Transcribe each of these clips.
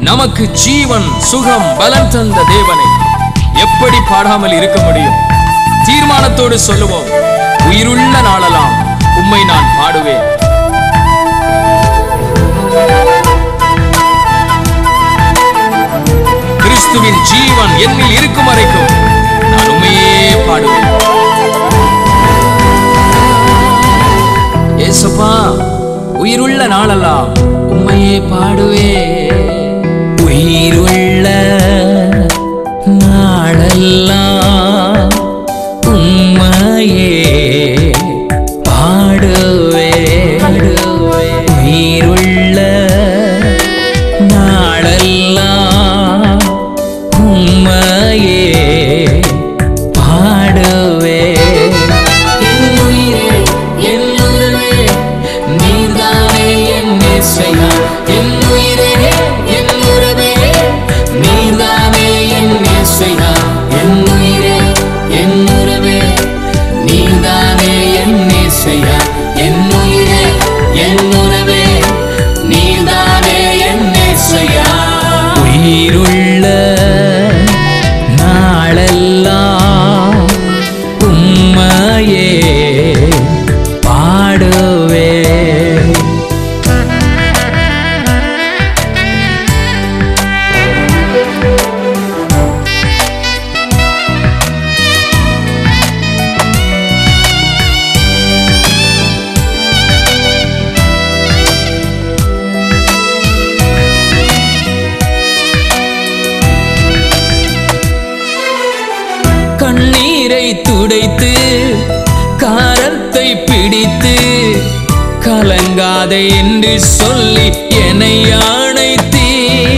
நமக்கு ஜீவன் சுகம் பலன் தந்த தேவனை எப்படி பாடாமல் இருக்க முடியும் தீர்மானத்தோடு சொல்லுவோம் உயிருள்ள நாளெல்லாம் உம்மை நான் பாடுவேன் கிறிஸ்துவின் ஜீவன் என்னில் இருக்கும் வரைக்கும் நான் உண்மையே பாடுவேன் ஏசப்பா உயிருள்ள நாளெல்லாம் உண்மையே பாடுவே உயிருள்ள நாளெல்லாம் உம்மையே பாடுவே உயிருள்ள நாளெல்லாம் உம்மையே பாடுவே என் உயிரே என் உறவே நீதானே என் இசையா என் உயிரே என் உறவே நீதானே என் இசையா என் உயிரே என் உறவே நீதானே என் இசையா என் உயிரே என் உறவே நீதானே என் இசையா உயிருள்ள நாளெல்லாம் உம்மையே பாடுவே கண்ணீரை துடைத்து காரத்தை பிடித்து கலங்காதே என்று சொல்லி என்னை அணைத்தீ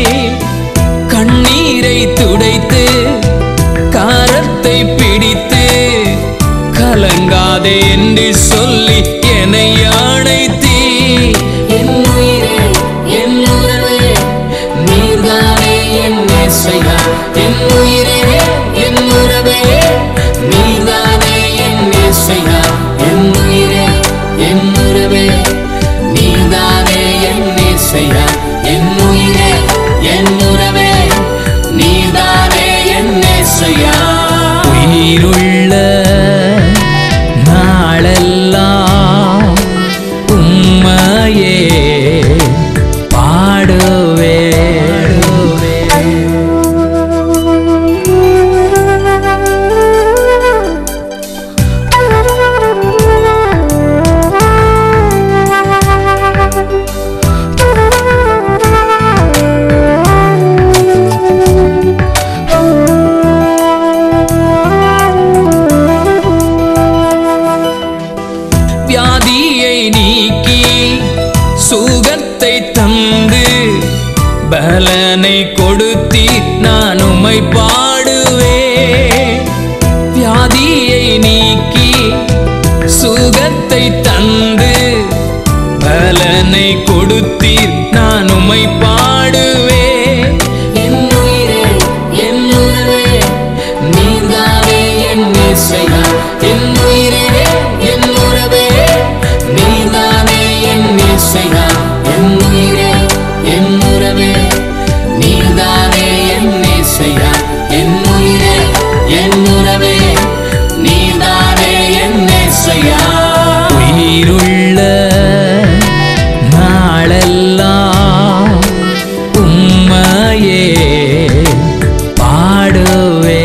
கண்ணீரை துடைத்து காரத்தை பிடித்து கலங்காதே என்று சொல்லி என்னை அணைத்தீ என் உயிரே என் உறவே நீர்தானே என் இசையா என் உயிரே என் உறவே நீர்தானே என் இசையா என் உயிரே என் உறவே நீர்தானே என் இசையா என் உயிரே என் உறவே நீர்தானே என் இசையா உயிருள்ள நாளெல்லாம் உம்மையே பாடுவே வியாதியை நீக்கி சுகத்தை தந்து பலனை கொடுத்தி நான் உம்மை பாடுவே வியாதியை நீக்கி சுகத்தை தந்து பலனை கொடுத்தீர் நான் உம்மை பாடுவே என் உயிரே என் உறவே நீதானே என் இசையா என் உயிரே என் உறவே நீதானே என் இசையா என் உயிரே என் உறவே நீதானே என் இசையா என் உயிரே என் உறவே நீதானே என் இசையா உயிருள்ள நாளெல்லாம் உம்மையே பாடுவே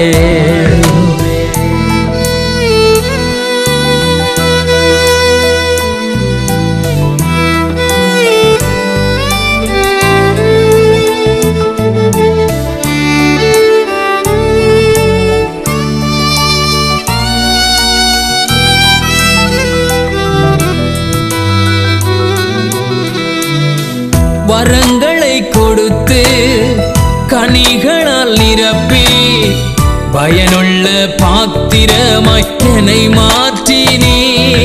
வரங்களை கொடுத்து கனிகளால் நிரப்பி பயனுள்ள பாத்திரமாய் என்னை மாற்றினீ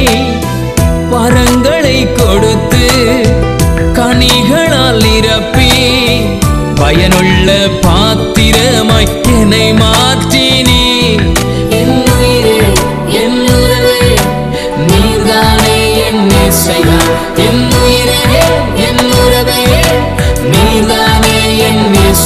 வரங்களை கொடுத்து கனிகளால் நிரப்பி பயனுள்ள பாத்திரமாய் என்னை மாற்றினீ என் உயிரே என் உறவே நீர்தானே என் இசையா என் உயிரே என் உறவே நீர்தானே என்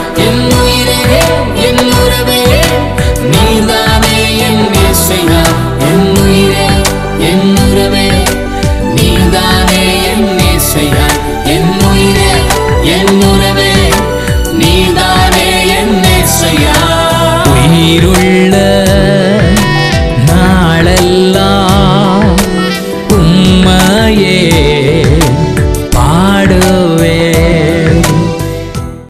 என் உயிரே என் உறவே நீதானே என் இசையா என் உயிரே என் உறவே நீதானே என் இசையா என் உயிரே என் உறவே நீதானே என் இசையா உயிருள்ள